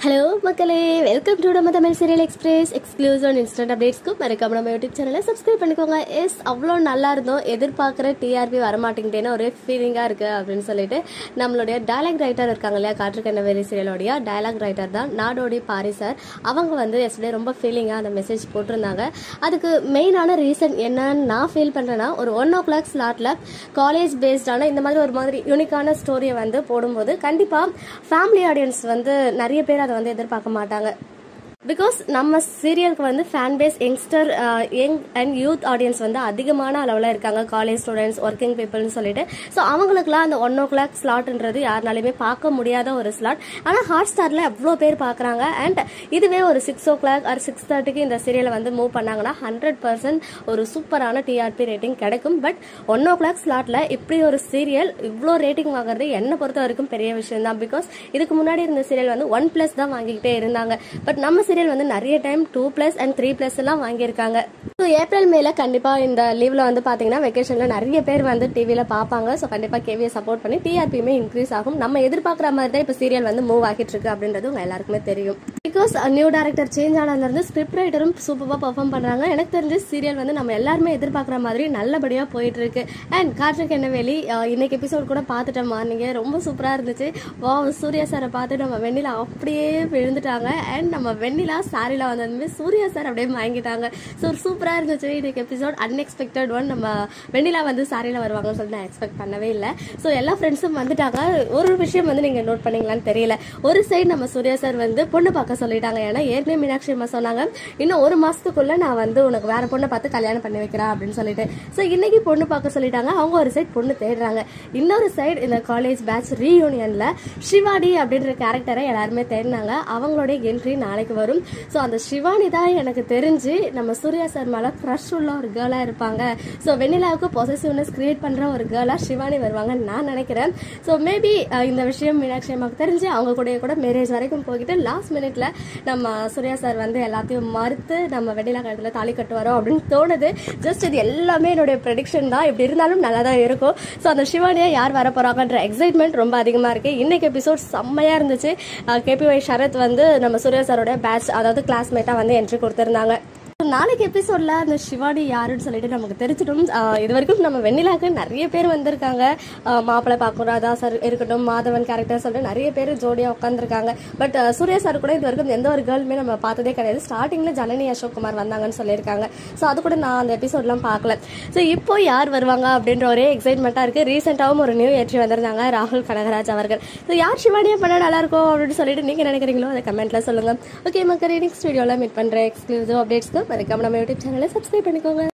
hello மக்களே welcome to நம்ம Tamil serial express exclusive and instant அப்டேட்ஸ்க்கு மறக்காம நம்ம யூடியூப் சேனலை சப்ஸ்கிரைப் பண்ணிக்கோங்க எஸ் அவ்வளோ நல்லா இருந்தோம் எதிர்பார்க்குற டிஆர்பி வரமாட்டேங்கிட்டேன்னு ஒரே ஃபீலிங்காக இருக்கு அப்படின்னு சொல்லிட்டு நம்மளுடைய டயலாக் ரைட்டர் இருக்காங்க இல்லையா காற்றுக்கண்ண வேலி சீரியலோடைய டயலாக் ரைட்டர் தான் நாடோடி பாரி சார் அவங்க வந்து எஸ்டே ரொம்ப ஃபீலிங்காக அந்த மெசேஜ் போட்டிருந்தாங்க அதுக்கு மெயினான ரீசன் என்னன்னு நான் ஃபீல் பண்ணுறேன்னா ஒரு ஒன் ஓ கிளாக் ஸ்லாட்டில் காலேஜ் பேஸ்டான இந்த மாதிரி ஒரு மாதிரி யூனிக்கான ஸ்டோரியை வந்து போடும்போது கண்டிப்பாக ஃபேமிலி ஆடியன்ஸ் வந்து நிறைய பேர் அதை வந்து எதிர்பார்க்க மாட்டாங்க பிகாஸ் நம்ம சீரியலுக்கு வந்து fan base youngster young and youth audience வந்து அதிகமான அளவில் இருக்காங்க காலேஜ் ஸ்டூடெண்ட்ஸ் ஒர்க்கிங் பீப்புள்னு சொல்லிட்டு ஸோ அவங்களுக்குலாம் அந்த ஒன் ஓ கிளாக் ஸ்லாட்ன்றது யாருனாலுமே பார்க்க முடியாத ஒரு ஸ்லாட் ஆனால் ஹாட் ஸ்டாரில் எவ்வளோ பேர் பார்க்குறாங்க அண்ட் இதுவே ஒரு six o'clock or six தேர்ட்டிக்கு இந்த சீரியலை வந்து மூவ் பண்ணாங்கன்னா ஹண்ட்ரட் பர்சன்ட் ஒரு சூப்பரான டிஆர்பி ரேட்டிங் கிடைக்கும் பட் ஒன் ஓ கிளாக் ஸ்லாட்டில் இப்படி ஒரு சீரியல் இவ்வளோ ரேட்டிங் வாங்குறது என்னை பொறுத்த வரைக்கும் பெரிய விஷயம் தான் பிகாஸ் இதுக்கு முன்னாடி இருந்த சீரியல் வந்து ஒன் ப்ளஸ் தான் வாங்கிக்கிட்டே இருந்தாங்க பட் நம்ம சீரியல் வந்து நிறைய time two plus and three plus எல்லாம் வாங்கியிருக்காங்க ஸோ ஏப்ரல் மேல கண்டிப்பாக இந்த லீவில் வந்து பார்த்தீங்கன்னா வெக்கேஷனில் நிறைய பேர் வந்து டிவியில் பார்ப்பாங்க ஸோ கண்டிப்பாக கேவியை சப்போர்ட் பண்ணி டிஆர்பியுமே இன்க்ரீஸ் ஆகும் நம்ம எதிர்பார்க்குற மாதிரி தான் இப்போ சீரியல் வந்து மூவ் ஆகிட்டு இருக்கு அப்படின்றது உங்க எல்லாருக்குமே தெரியும் பிகாஸ் நியூ டேரக்டர் சேஞ்ச் ஆனதுலேருந்து ஸ்கிரிப்ட் ரைட்டரும் சூப்பராக பெர்ஃபார்ம் பண்ணுறாங்க எனக்கு தெரிஞ்ச சீரியல் வந்து நம்ம எல்லாருமே எதிர்பார்க்குற மாதிரி நல்லபடியாக போயிட்டு இருக்கு அண்ட் காற்றுக்கு என்ன வேலி அஹ், இன்னைக்கு எபிசோட் கூட பார்த்துட்டேன் மார்னிங்கே ரொம்ப சூப்பராக இருந்துச்சு வா சூர்யா சாரை பார்த்து நம்ம வெண்ணிலா அப்படியே விழுந்துட்டாங்க அண்ட் நம்ம வெண்ணிலா சாரியில் வந்ததுமே சூர்யா சார் அப்படியே வாங்கிட்டாங்க ஸோ சூப்பராக இருந்துச்சு இன்னைக்கு எபிசோட் அன்எக்ஸ்பெக்டட் ஒன் நம்ம வெண்ணிலா வந்து சாரியில் வருவாங்கன்னு சொல்லிட்டு நான் எக்ஸ்பெக்ட் பண்ணவே இல்லை ஸோ எல்லா ஃப்ரெண்ட்ஸும் வந்துட்டாங்க ஒரு விஷயம் வந்து நீங்கள் நோட் பண்ணீங்களான்னு தெரியல ஒரு சைடு நம்ம சூர்யா சார் வந்து பொண்ணு பார்க்க சொல்லிட்டாங்க ஏன்னா ஏற்கனவே மீனாட்சி அம்மா சொன்னாங்க இன்னும் ஒரு மாசத்துக்குள்ள நான் வந்து உனக்கு வேற பொண்ணை பார்த்து கல்யாணம் பண்ணி வைக்கிறேன் அப்படின்னு சொல்லிட்டு ஸோ இன்னைக்கு பொண்ணு பார்க்க சொல்லிட்டாங்க அவங்க ஒரு சைடு பொண்ணு தேடுறாங்க இன்னொரு சைடு இந்த காலேஜ் பேட்ச் ரீயூனியன்ல சிவானி அப்படின்ற கேரக்டரை எல்லாருமே தேடினாங்க அவங்களுடைய என்ட்ரி நாளைக்கு வரும் ஸோ அந்த சிவானி தான் எனக்கு தெரிஞ்சு நம்ம சூர்யா சார் மேல க்ரஷ் உள்ள ஒரு கேர்ளா இருப்பாங்க ஸோ வெண்ணிலாவுக்கு பொசசிவ்னஸ் கிரியேட் பண்ற ஒரு கேர்ளா சிவானி வருவாங்கன்னு நான் நினைக்கிறேன் ஸோ மேபி இந்த விஷயம் மீனாட்சி அம்மாவுக்கு தெரிஞ்சு அவங்க கூட கூட மேரேஜ் வரைக்கும் போய்கிட்டு லாஸ்ட் மினிட்ல நம்ம சூர்யா சார் வந்து எல்லாத்தையும் மறுத்து நம்ம வெண்ணிலா கழுத்துல தாலி கட்டுவாரோ அப்படின்னு தோணுது ஜஸ்ட் இது எல்லாமே என்னுடைய ப்ரெடிக்ஷன் தான் இப்படி இருந்தாலும் நல்லா தான் இருக்கும் ஸோ அந்த சிவானியா யார் வர போறாங்கன்ற எக்ஸைட்மெண்ட் ரொம்ப அதிகமா இருக்கு இன்னைக்கு எபிசோட் செம்மையா இருந்துச்சு கேபிஒய் சரத் வந்து நம்ம சூர்யா சாரோட பேட்ச் அதாவது கிளாஸ்மேட்டா வந்து என்ட்ரி கொடுத்திருந்தாங்க நாளைக்கு எபிசோட்ல அந்த சிவானி யாருன்னு சொல்லிட்டு நமக்கு தெரிஞ்சிடும் ஆஹ் இது வரைக்கும் நம்ம வெண்ணிலாக்கு நிறைய பேர் வந்திருக்காங்க ஆஹ் மாப்பிள்ளை பார்க்கும் ராதா சார் இருக்கட்டும் மாதவன் கேரக்டர் சொல்லிட்டு நிறைய பேர் ஜோடியா உட்காந்துருக்காங்க பட் சூர்யா சார் கூட இது வரைக்கும் எந்த ஒரு கேர்ளுமே நம்ம பார்த்ததே கிடையாது ஸ்டார்டிங்ல ஜனனி அசோக் குமார் வந்தாங்கன்னு சொல்லியிருக்காங்க ஸோ அது கூட நான் அந்த எபிசோட்லாம் பார்க்கல ஸோ இப்போ யார் வருவாங்க அப்படின்ற ஒரே எக்ஸைட்மெண்ட்டாக இருக்கு ரீசெண்டாகவும் ஒரு நியூ ஏற்றி வந்திருந்தாங்க ராகுல் கனகராஜ் அவர்கள் ஸோ யார் சிவானியா பண்ண நல்லா இருக்கும் அப்படின்னு சொல்லிட்டு நீங்க நினைக்கிறீங்களோ அதை கமெண்ட்ல சொல்லுங்க ஓகே மக்கள் நெக்ஸ்ட் வீடியோவில் மீட் பண்ற எக்ஸ்க்ளூசிவ் அப்டேட்ஸ்க்கு மறக்காம நம்ம யூடியூப் சேனலை சப்ஸ்கிரைப் பண்ணிக்கோங்க